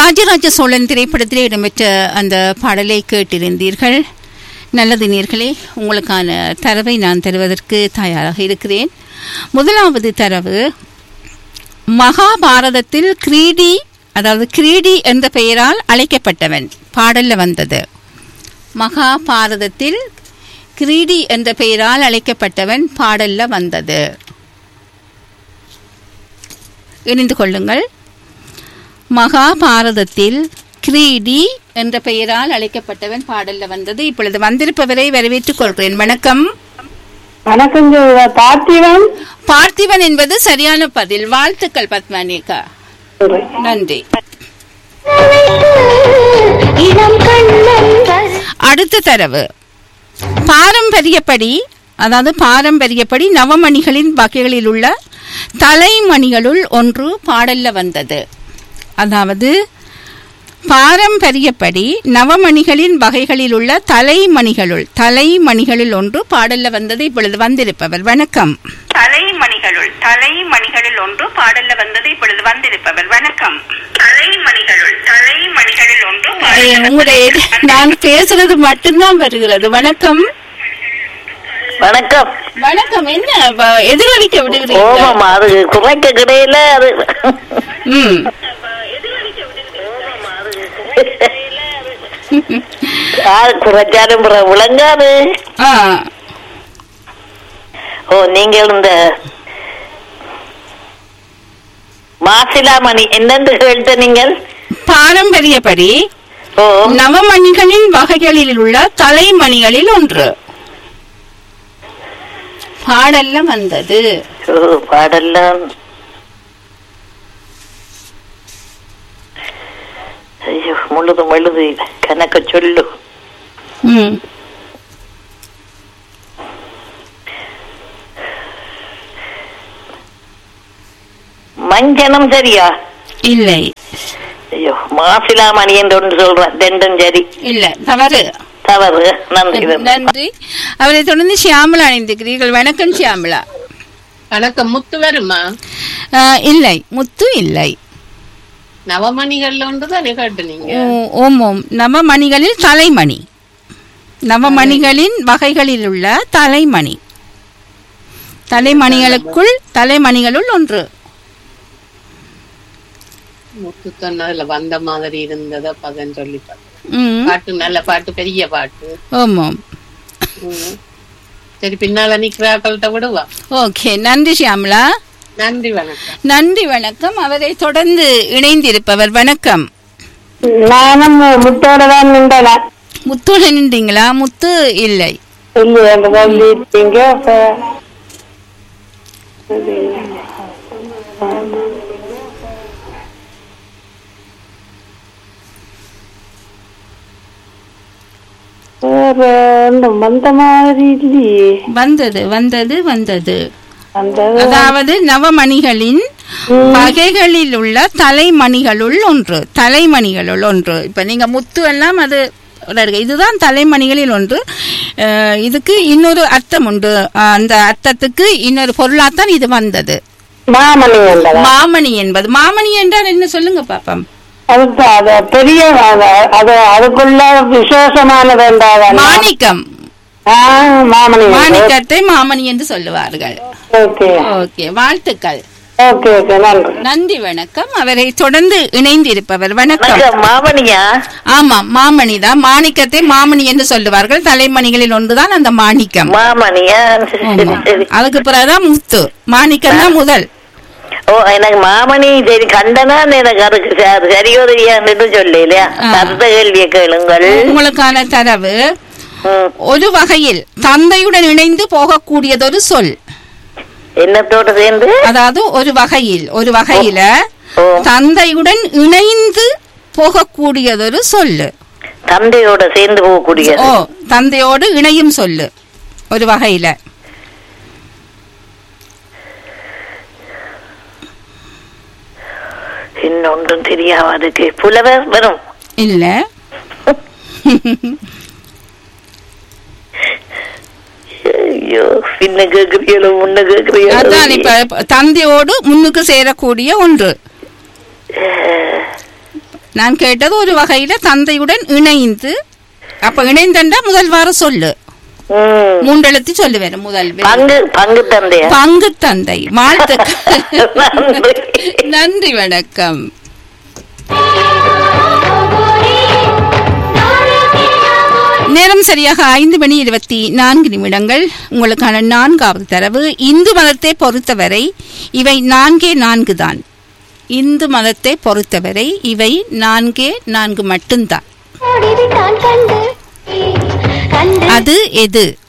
ராஜராஜ சோழன் திரைப்படத்திலே இடம்பெற்ற அந்த பாடலை கேட்டிருந்தீர்கள் நல்லது நேர்களே உங்களுக்கான தரவை நான் தருவதற்கு தயாராக இருக்கிறேன் முதலாவது தரவு மகாபாரதத்தில் கிரீடி அதாவது கிரீடி என்ற பெயரால் அழைக்கப்பட்டவன் பாடல்ல வந்தது மகாபாரதத்தில் கிரீடி என்ற பெயரால் அழைக்கப்பட்டவன் பாடல்ல வந்தது இணைந்து கொள்ளுங்கள் மகாபாரதத்தில் கிரீடி என்ற பெயரால் அழைக்கப்பட்டவன் பாடல்ல வந்தது இப்பொழுது வந்திருப்பவரை வரவேற்றுக் கொள்கிறேன் வணக்கம் வணக்கம் ஜோதிடா. பார்த்திபன் பார்த்திபன் என்பது சரியான பதில் வாழ்த்துக்கள் பத்மானிகா நன்றி அடுத்த தரவு பாரம்பரியப்படி அதாவது பாரம்பரியப்படி நவமணிகளின் வகைகளில் உள்ள தலைமணிகளுள் ஒன்று பாடல்ல வந்தது அதாவது பாரம்பரியப்படி நவமணிகளின் வகைகளில் உள்ள தலைமணிகளுள் தலைமணிகளில் ஒன்று பாடல்ல வந்தது இப்பொழுது வந்திருப்பவர் வணக்கம் தலைமணிகளுள் தலைமணிகளில் ஒன்று பாடல்ல வந்தது இப்பொழுது வந்திருப்பவர் வணக்கம் தலைமணிகளுள் தலைமணிகளில் ஒன்று உங்களுடைய நான் பேசுறது மட்டும்தான் வருகிறது வணக்கம் வணக்கம் வணக்கம் என்ன வ- எதிரொலிக்க விடுகிறீங்க ஓமம் அது குறைக்க கிடையில அது ம் யாரு குறைச்சாலும் பிற விளங்காது ஆ ஓ நீங்கள் இந்த மாசிலாமணி என்னென்று கேட்ட நீங்கள் பாரம்பரியப்படி ஓ நவமணிகளின் வகைகளில் உள்ள தலைமணிகளில் ஒன்று பாடல்ல வந்தது ஓ, பாடெல்லாம் ஐயோ முழுதும் எழுது கணக்க சொல்லு ம் மஞ்சனம் சரியா இல்லை ஐயோ மாசிலாமணி என்று ஒன்று சொல்றேன் ரெண்டும் சரி இல்ல தவறு தவறு நன்றி நன்றி அவரை தொடர்ந்து ஷியாமலா அணிந்திருக்கிறீர்கள் வணக்கம் ஷியாமலா வணக்கம் முத்து வருமா ஆ, இல்லை முத்து இல்லை நவமணிகள்ல ஒன்று தானே கேட்டு நீங்க ஓ- ஓம் ஓம் நவமணிகளில் தலைமணி நவமணிகளின் வகைகளில் உள்ள தலைமணி தலைமணிகளுக்குள் தலைமணிகளுள் ஒன்று முத்து சொன்னதுல வந்த மாதிரி இருந்தத பதம் சொல்லி பார்த்தேன். ம் பாட்டு நல்ல பாட்டு பெரிய பாட்டு ஓம் ஓம் ம். சரி பின்னால நிக்கிறாக்கள்கிட்ட விடுவா ஓகே நன்றி ஷியாமலா நன்றி வணக்கம் நன்றி வணக்கம் அவரை தொடர்ந்து இணைந்திருப்பவர் வணக்கம் நானும் முத்தோட தான் நின்றேன் முத்துட நின்றீங்களா முத்து இல்லை இல்லையா அந்த சொல்லிட்டீங்க அப்ப வேற ஒன்றும் வந்த மாதிரி இல்லையே வந்தது வந்தது வந்தது அந்த அதாவது நவமணிகளின் வகைகளில் உள்ள தலைமணிகளுள் ஒன்று தலைமணிகளுள் ஒன்று இப்ப நீங்க முத்து எல்லாம் அது இருக்கு. இதுதான் தலைமணிகளில் ஒன்று அஹ், இதுக்கு இன்னொரு அர்த்தம் உண்டு அஹ், அந்த அர்த்தத்துக்கு இன்னொரு பொருளாத்தான் இது வந்தது மாமணி என்றதா மாமணி என்பது மாமணி என்றால் என்ன சொல்லுங்க பாப்பம் அதுதான் அது பெரிய அது- அது அதுக்குள்ள விசேஷமானது என்றாதான் மாணிக்கம் ஆ, மாமணி மாணிக்கத்தை மாமணி என்று சொல்லுவார்கள் ஓகே ஓகே வாழ்த்துக்கள் ஓகே ஓகே நன்றி நன்றி வணக்கம் அவரை தொடர்ந்து இணைந்திருப்பவர் வணக்கம் வணக்கம் மாமணியா ஆமாம் மாமணி தான் மாணிக்கத்தை மாமணி என்று சொல்லுவார்கள் தலைமணிகளில் ஒன்றுதான் அந்த மாணிக்கம் மாமணியா சரி, ஆமா. சரி. அதுக்கு பிறகுதான் முத்து மாணிக்கம் தான் முதல் ஓ எனக்கு மாமணி சரி கண்டனா எனக்கு அதுக்கு ச- அது சரியோ தெரியாதுன்னு சொல்லு இல்லையா ஆ. அடுத்த கேள்வியை கேளுங்கள் உங்களுக்கான தரவு ம். ஒரு வகையில் தந்தையுடன் இணைந்து போகக்கூடியதொரு சொல் என்னத்தோட சேர்ந்து அதாவது ஒரு வகையில் ஒரு வகையில ஓ தந்தையுடன் இணைந்து போகக்கூடியதொரு சொல்லு தந்தையோட சேர்ந்து போகக்கூடிய ஓ தந்தையோடு இணையும் சொல்லு ஒரு வகையில இன்னொன்றும் தெரியாம அதுக்கு புலவர் வரும் இல்ல ஐயோ பின்ன கேக்குறீங்களோ முன்ன அதான் கேக்குறீங்களோ இப்ப தந்தையோடு முன்னுக்கு சேரக்கூடிய ஒன்று நான் கேட்டது ஒரு வகையில தந்தையுடன் இணைந்து அப்ப இணைந்தண்டா முதல் வார சொல்லு ம். மூன்றெழுத்து சொல்லு வேற முதல் வே- பங்கு பங்கு தந்தையா பங்கு தந்தை வாழ்த்துக்கள் நன்றி. நன்றி வணக்கம் நேரம் சரியாக ஐந்து மணி இருபத்தி நான்கு நிமிடங்கள் உங்களுக்கான நான்காவது தரவு இந்து மதத்தை பொறுத்தவரை இவை நான்கே நான்கு தான் இந்து மதத்தை பொறுத்தவரை இவை நான்கே நான்கு மட்டும்தான் அது எது